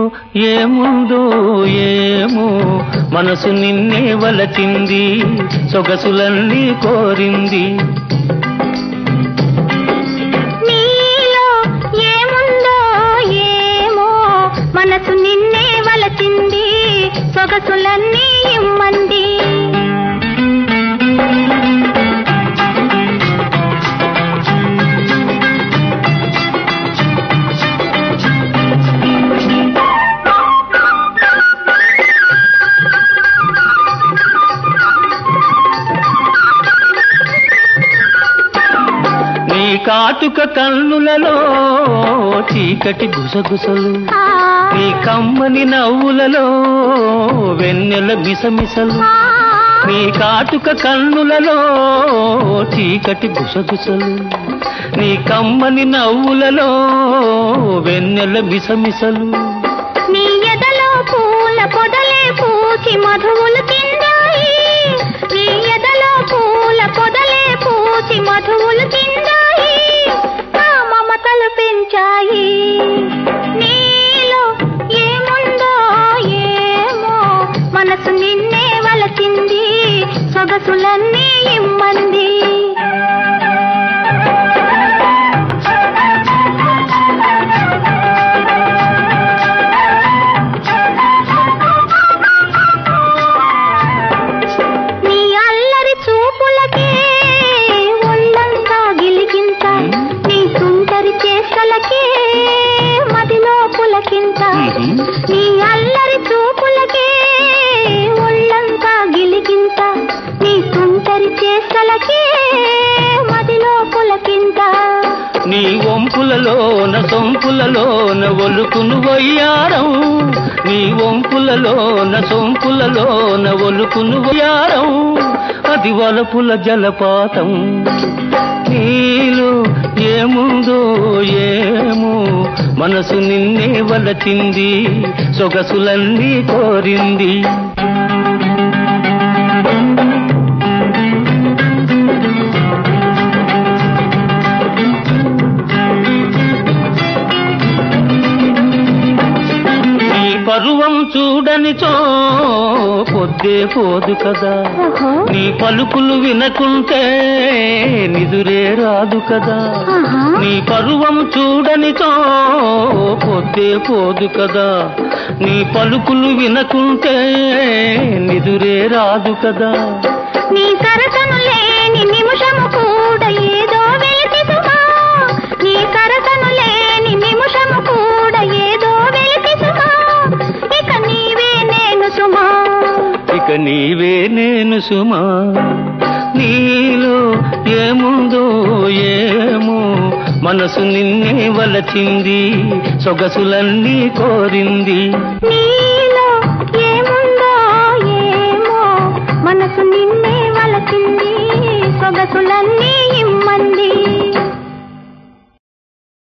ఏముందో ఏమో మనసు నిన్నే వలచింది సొగసులన్నీ కోరింది నీలో ఏముందో ఏమో మనసు నిన్నే వలచింది సొగసులన్నీ ఇమ్మంది నీ కాటుక కన్నులలో చీకటి గుసగుసలు ఆ, నీ కమ్మని నవ్వులలో వెన్నెల మిసమిసలు ఆ, నీ కాటుక కన్నులలో చీకటి గుసగుసలు నీ కమ్మని నవ్వులలో వెన్నెల మిసమిసలు నీ ఎదలో పూల పొదలే పూచి మధువులు కిందాయి నీ ఎదలో పూల పొదలే పూచి మధువులు కిందాయి నా మమతలు పెంచాయి నీలో ఏముందో ఏమో మనసు నిన్నే వలచింది సొగసులన్నీ ఇమ్మంది నీ అల్లరి చూపులకే ఒళ్ళంతా గిలిగింత నీ సుందరి చేష్టలకే మదిలో పులకింత నీ అల్లరి చూపులకే ఒళ్ళంతా గిలిగింత నీ సుందరి చేష్టలకే మదిలో పులకింత నీ వంపులలోన సొంపులలోన ఒలుకును వయ్యారం నీ వంపులలోన సొంపులలోన ఒలుకును వయ్యారం అది వలపుల జలపాతం నీలో ఏముందో ఏమో మనసు నిన్నే వలచింది సొగసులన్నీ కోరింది నీ పరువం చూడనిచో పొద్దే పోదు కదా ఓహో. నీ పలుకులు వినకుంటే నిదురే రాదు కదా ఆహా. నీ పరువం చూడనిచో పొద్దే పోదు కదా నీ పలుకులు వినకుంటే నిదురే రాదు కదా నీ కరతను లేని నిమిషము కూడా ఏదో వెలితి సుమా నీ కరతను లేని నిమిషము కూడా ఏదో వెలితి సుమా ఇక నీవే నేను సుమా ఇక నీవే నేను సుమా నీలో ఏముందో ఏమో మనసు నిన్నే వలచింది సొగసులన్నీ కోరింది నీలో ఏముందో ఏమో మనసు నిన్నే వలచింది సొగసులన్నీ ఇమ్మంది